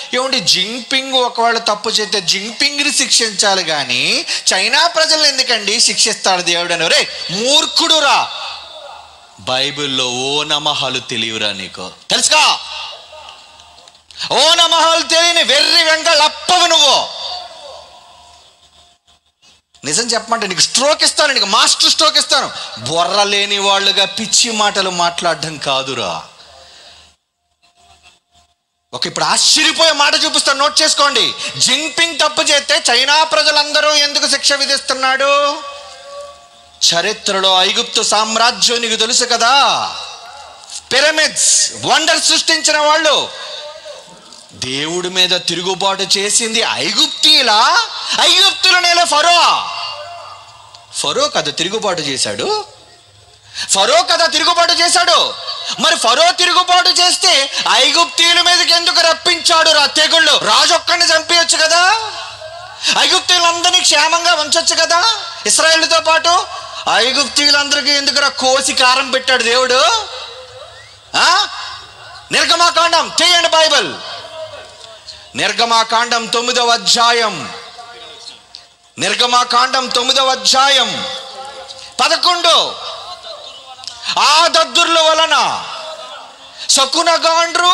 ఏమండి జింగ్పింగ్ ఒకవేళ తప్పు చేస్తే జింగ్పింగ్ని శిక్షించాలి కానీ చైనా ప్రజలు ఎందుకండి శిక్షిస్తాడు దేవుడు అని రే మూర్ఖుడురా బైబిల్లో ఓ నమహాలు తెలియరా నీకు తెలుసుగా ఓ నమహాలు తెలియని వెర్రి వెంగళ అప్పవి నువ్వు నిజం చెప్పమంటే నీకు స్ట్రోక్ ఇస్తాను నీకు మాస్టర్ స్ట్రోక్ ఇస్తాను బొర్ర లేని వాళ్ళుగా పిచ్చి మాటలు మాట్లాడడం కాదురా ఒక ఇప్పుడు ఆశ్చర్యపోయే మాట చూపిస్తాను నోట్ చేసుకోండి జింగ్పింగ్ తప్పు చేస్తే చైనా ప్రజలందరూ ఎందుకు శిక్ష విధిస్తున్నాడు చరిత్రలో ఐగుప్తు సామ్రాజ్యం నీకు తెలుసు కదా పిరమిడ్స్ వండర్ సృష్టించిన వాళ్ళు దేవుడి మీద తిరుగుబాటు చేసింది ఐగుప్తీలా ఐగుప్తుల నేల ఫరో ఫరో కదా తిరుగుబాటు చేశాడు ఫరో కదా తిరుగుబాటు చేశాడు మరి ఫరో తిరుగుబాటు చేస్తే ఐగుప్తీయుల మీదకి ఎందుకు రప్పించాడు రా తెగుళ్ళు రాజు ఒక్కడిని చంపేయొచ్చు కదా ఐగుప్తీయులందరినీ క్షేమంగా ఉంచొచ్చు కదా ఇస్రాయేల్తో పాటు ఐగుప్తీయులందరికీ ఎందుకురా కోసి కారం పెట్టాడు దేవుడు ఆ? నిర్గమాకాండం చేయండి బైబిల్ నిర్గమాకాండం తొమ్మిదవ అధ్యాయం నిర్గమాకాండం తొమ్మిదవ అధ్యాయం పదకొండు ఆ దద్దుర్ల వలన శకునగాండ్రు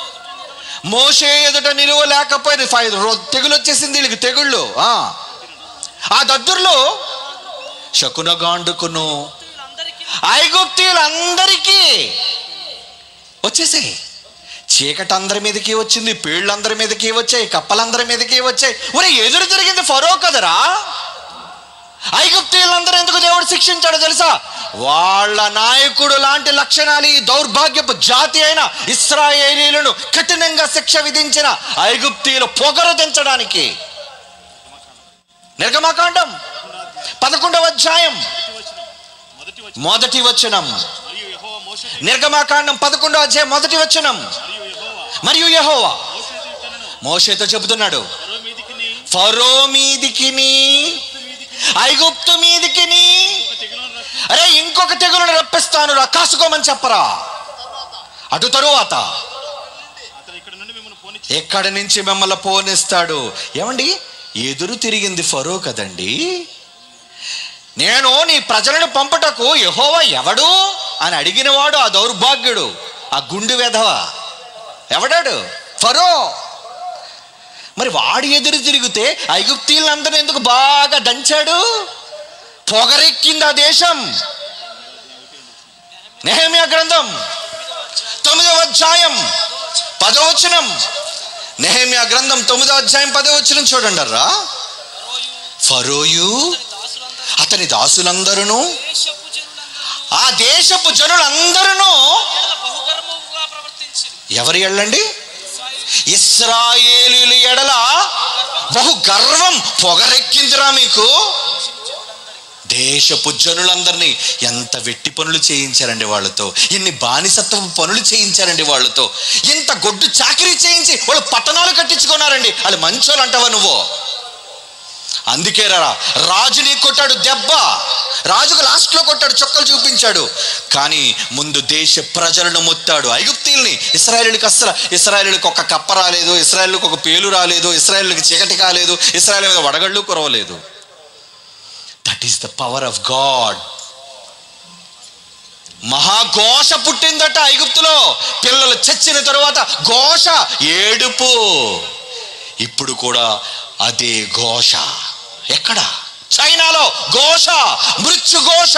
మోసే ఎదుట నిలువ లేకపోయింది ఫైవ్ రో- తెగులు వచ్చేసింది వీళ్ళకి తెగుళ్ళు ఆ. ఆ దద్దుర్లు శకునగాండుకును ఐగుప్తీయులందరికీ వచ్చేసాయి చీకటి అందరి మీదకి వచ్చింది పేళ్ళందరి మీదకి వచ్చాయి కప్పలందరి మీదకి వచ్చాయి ఒరే ఎదురు తిరిగింది ఫరో కదరా ఐగుప్తీయులందరూ ఎందుకు దేవుడు శిక్షించాడో తెలుసా వాళ్ళ నాయకుడు లాంటి లక్షణాలు ఈ దౌర్భాగ్యపు జాతి అయిన ఇస్రాయేలీలను కఠినంగా శిక్ష విధించిన ఐగుప్తీయులు పొగరు దించడానికి నిర్గమాకాండం పదకొండవ అధ్యాయం మొదటి వచనం మొదటి వచనం మరియు యెహోవా మోషే నిర్గమాకాండం పదకొండవ అధ్యాయం మొదటి వచనం మరియు మరియు యెహోవా యెహోవా మోషేతో ఇట్లనెను, మోషేతో చెబుతున్నాడు ఫరో మీదికిని ఫరో మీదికిని ఐగుప్తు మీదికిని ఒక తెగులను రప్పించి అరే ఇంకొక తెగులను రప్పిస్తాను రా కాసుకోమని చెప్పరా అటు తరువాత అతను ఇక్కడ నుండి మిమ్మల్ని పోనిచ్చి ఎక్కడి నుంచి మిమ్మల్ని పోనిస్తాడు ఏమండి ఎదురు తిరిగింది ఫరో కదండి నేను నీ ప్రజలను పంపుటకు యహోవా ఎవడు అని అడిగినవాడు ఆ దౌర్భాగ్యుడు ఆ గుండు వెధవ ఎవడాడు ఫరో మరి వాడు ఎదురు తిరిగితే ఐగుప్తీయులందరూ ఎందుకు బాగా దంచాడు పొగరెక్కింది ఆ దేశం నెహమ్యా గ్రంథం తొమ్మిదవ అధ్యాయం పదవచనం నెహమ్యా గ్రంథం తొమ్మిదవ అధ్యాయం పదవచనం చూడండి రా ఫరోయు అతని దాసులందరూ దేశపు జనులందరూ ఆ దేశపు జనులందరూ ఎడల బహుగర్వముగా ప్రవర్తించిరి ఎవరి ఎళ్ళండి ఇస్రాయేలీల ఎడల బహు గర్వం పొగరెక్కిందిరా మీకు దేశపు జనులందరినీ ఎంత వెట్టి పనులు చేయించారండి వాళ్ళతో ఎన్ని బానిసత్వం పనులు చేయించారండి వాళ్ళతో ఎంత గొడ్డు చాకరీ చేయించి వాళ్ళు పట్టణాలు కట్టించుకున్నారండి వాళ్ళు మంచోళ్ళు అంటావా నువ్వు అందుకే రా రాజుని కొట్టాడు దెబ్బ రాజుకు లాస్ట్లో కొట్టాడు చొక్కలు చూపించాడు కానీ ముందు దేశ ప్రజలను మొత్తాడు ఐగుప్తీల్ని ఇస్రాయేలీలకు అస్సలు ఇస్రాయేలీలకు ఒక కప్ప రాలేదు ఇస్రాయేల్కి ఒక పేలు రాలేదు ఇస్రాయేల్కి చీకటి కాలేదు ఇస్రాయేల్ మీద వడగళ్ళు కురవలేదు that is the power of God మహాఘోష పుట్టిందట ఐగుప్తులో పిల్లలు చచ్చిన తరువాత ఘోష ఏడుపు ఇప్పుడు కూడా అదే ఘోష ఎక్కడ చైనాలో ఘోష మృత్యు ఘోష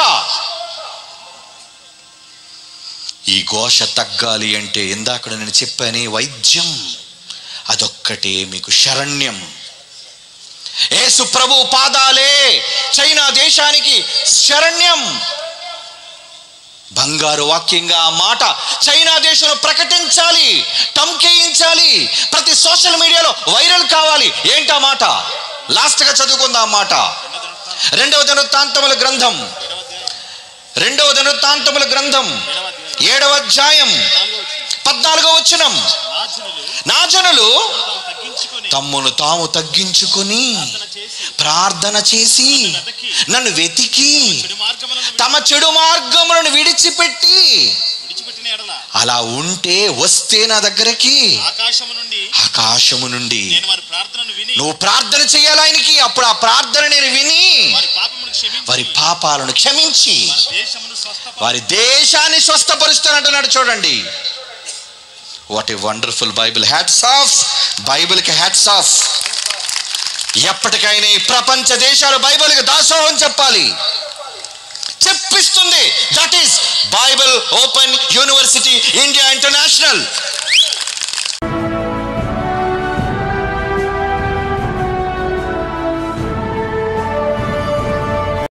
ఈ ఘోష తగ్గాలి అంటే ఇందాక నేను చెప్పాను వైద్యం అదొక్కటే మీకు శరణ్యం యేసు ప్రభు పాదాలే చైనా దేశానికి శరణ్యం బంగారు వాక్యంగా ఆ మాట చైనా దేశంలో ప్రకటించాలి టంకేయించాలి ప్రతి సోషల్ మీడియాలో వైరల్ కావాలి ఏంటి ఆ మాట లాస్ట్గా చదువుకుందాం ఆ మాట రెండవ దినవృత్తాంతముల గ్రంథం రెండవ దినవృత్తాంతముల గ్రంథం ఏడవ అధ్యాయం పద్నాలుగో వచనం నా జనులు నా జనులు తాము తగ్గించుకొని తమ్మును తాము తగ్గించుకుని ప్రార్థన చేసి ప్రార్థన చేసి నన్ను వెతికి చెడు మార్గములను తమ చెడు మార్గములను విడిచిపెట్టి విడిచిపెట్టిన ఎడల అలా ఉంటే వస్తే నా దగ్గరికి ఆకాశము నుండి ఆకాశము నుండి నేను వారి ప్రార్థనను విని నువ్వు ప్రార్థన చేయాలి ఆయనకి అప్పుడు ఆ ప్రార్థన నేను విని వారి పాపమును క్షమించి వారి పాపాలను క్షమించి వారి దేశమును స్వస్థ వారి దేశాన్ని స్వస్థపరుస్తానంటున్నాడు చూడండి what a wonderful Bible hats off బైబిల్కి హ్యాట్స్ ఆఫ్ ఎప్పటికైనా ఈ ప్రపంచ దేశాలు బైబిల్కి దాసోహం చెప్పాలి చెప్పిస్తుంది that is Bible Open University India international